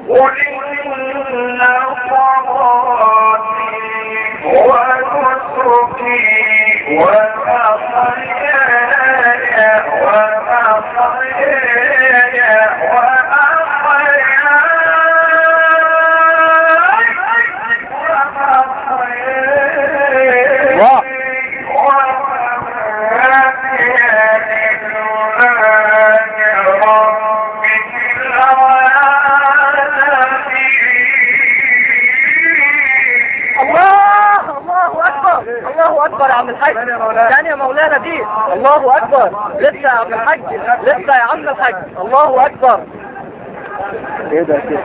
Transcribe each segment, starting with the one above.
قل إن صلاتي ونسكي ومحياي ومحياي الله الله الله اكبر الله اكبر يا عم الحاج ثاني يا مولانا دي الله اكبر لسه يا عم الحاج لسه يا عم الحاج الله اكبر ايه ده كده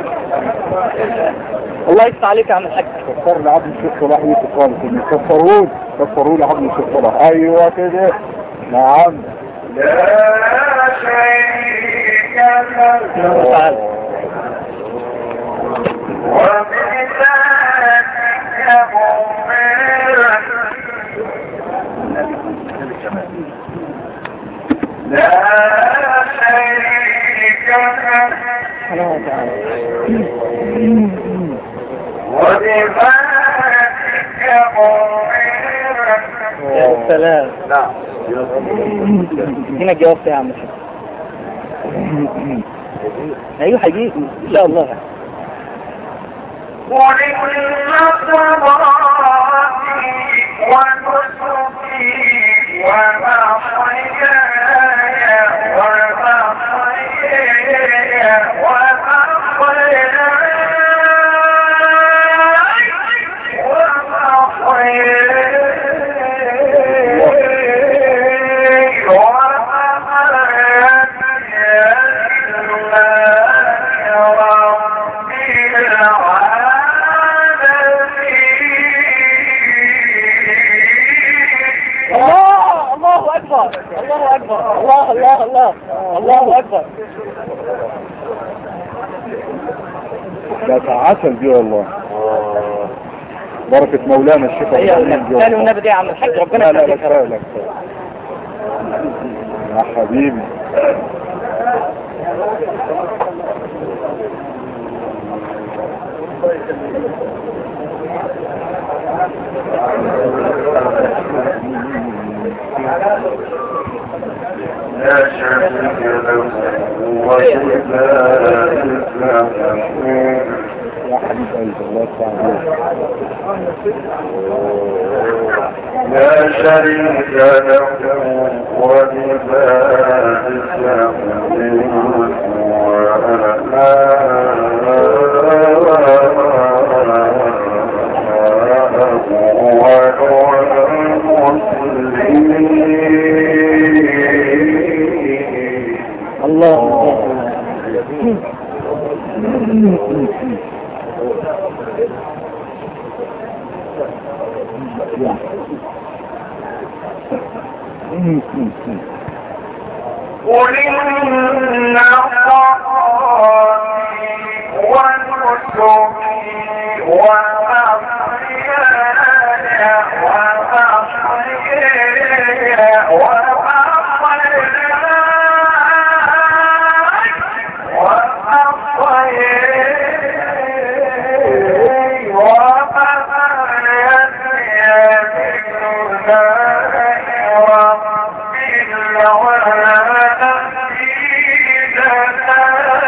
الله يفتح عليك يا عم الحاج كفر لعبد الشيخ صلاح يوسف خالص إن كفرون كفروا لعبد الشيخ صلاح ايوه كده نعم لا شريك له تعالى وبذلك أمرت لا شريك له سبحانه وتعالى وبذلك أمرت يا سلام نعم هنا جاوبت يا عم الحاج ايوه هيجي ان شاء الله قل إن صلاتي ونسكي ومحياي ومحياي ومحياي الله الله اكبر الله اكبر الله الله الله الله اكبر ده عسل دي والله بركة مولانا الشيخ ايوه إبراهيم دي ثاني والله. والنبي دي يا عم الحاج ربنا لا لا لا يخليك يا كفاية رب. لا كفاية يا حبيبي لا شريك له وبذلك يا حبيب قلبي الله يسعدك لا شريك له وبذلك المسلمين الله قل إن صلاتي ونسكي ومحياي ومحياي ومحياي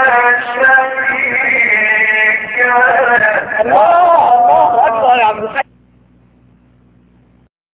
الله الله اكبر يا عم الحاج